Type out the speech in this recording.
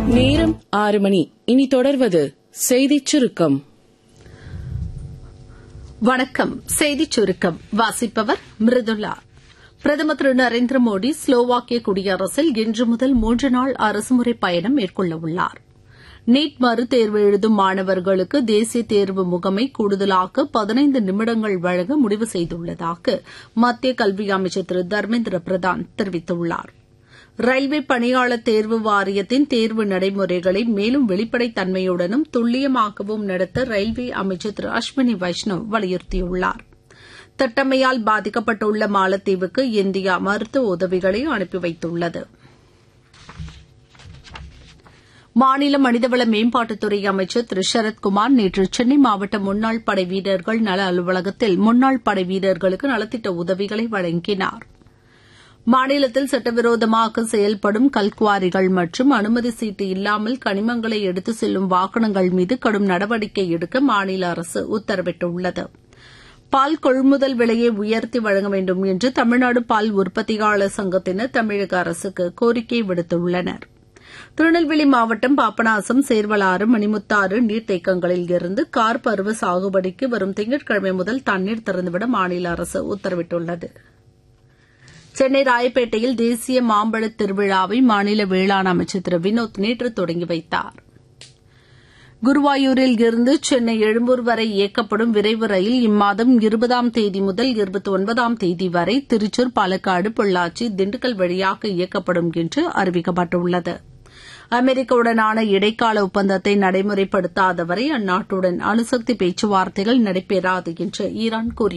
நேரம் ஆறு மணி இனி தொடர்வது செய்திச் சுருக்கம் வணக்கம் செய்திச் சுருக்கம் வாசிப்பவர் மிருதுலா பிரதமர் திரு நரேந்திர மோடி ஸ்லோவாக்கிய குடியரசில் இன்று முதல் மூன்று நாள் அரசுமுறை பயணம் மேற்கொள்ள உள்ளார் நீட் மறுதேர்வு எழுதும் மாணவர்களுக்கு தேசிய தேர்வு முகமை கூடுதலாக பதினைந்து நிமிடங்கள் வழங்க முடிவு செய்துள்ளதாக மத்திய கல்வி அமைச்சர் திரு தர்மேந்திர பிரதான் தெரிவித்துள்ளார் ரயில்வே பணியாளர் தேர்வு வாரியத்தின் தேர்வு நடைமுறைகளை மேலும் வெளிப்படைத் தன்மையுடனும் துல்லியமாகவும் நடத்த ரயில்வே அமைச்சர் திரு அஸ்வினி வைஷ்ணவ் வலியுறுத்தியுள்ளார் தட்டம்மையால் பாதிக்கப்பட்டுள்ள மாலத்தீவுக்கு இந்தியா மருத்துவ உதவிகளை அனுப்பி வைத்துள்ளது மாநில மனிதவள மேம்பாட்டுத்துறை அமைச்சர் திரு சரத்குமார் நேற்று சென்னை மாவட்ட முன்னாள் படை வீரர்கள் நல அலுவலகத்தில் முன்னாள் படை வீரர்களுக்கு நலத்திட்ட உதவிகளை வழங்கினார் மாநிலத்தில் சட்டவிரோதமாக செயல்படும் கல்குவாரிகள் மற்றும் அனுமதி சீட்டு இல்லாமல் கனிமங்களை எடுத்து செல்லும் வாகனங்கள் மீது கடும் நடவடிக்கை எடுக்க மாநில அரசு உத்தரவிட்டுள்ளது பால் கொள்முதல் விலையை உயர்த்தி வழங்க வேண்டும் என்று தமிழ்நாடு பால் உற்பத்தியாளர் சங்கத்தினர் தமிழக அரசுக்கு கோரிக்கை விடுத்துள்ளனர் திருநெல்வேலி மாவட்டம் பாபநாசம் சேர்வலாறு மணிமுத்தாறு நீர்த்தேக்கங்களில் இருந்து கார் பருவ சாகுபடிக்கு வரும் திங்கட்கிழமை முதல் தண்ணீர் திறந்துவிட மாநில அரசு உத்தரவிட்டுள்ளது சென்னை ராயப்பேட்டையில் தேசிய மாம்பழ திருவிழாவை மாநில வேளாண் அமைச்சர் திரு வினோத் நேற்று தொடங்கி வைத்தார் குருவாயூரில் இருந்து சென்னை எழும்பூர் வரை இயக்கப்படும் விரைவு ரயில் இம்மாதம் இருபதாம் தேதி முதல் இருபத்தி ஒன்பதாம் தேதி வரை திருச்சூர் பாலக்காடு பொள்ளாச்சி திண்டுக்கல் வழியாக இயக்கப்படும் என்று அறிவிக்கப்பட்டுள்ளது அமெரிக்காவுடனான இடைக்கால ஒப்பந்தத்தை நடைமுறைப்படுத்தாதவரை அந்நாட்டுடன் அணுசக்தி பேச்சுவார்த்தைகள் நடைபெறாது என்று ஈரான் கூறியுள்ளது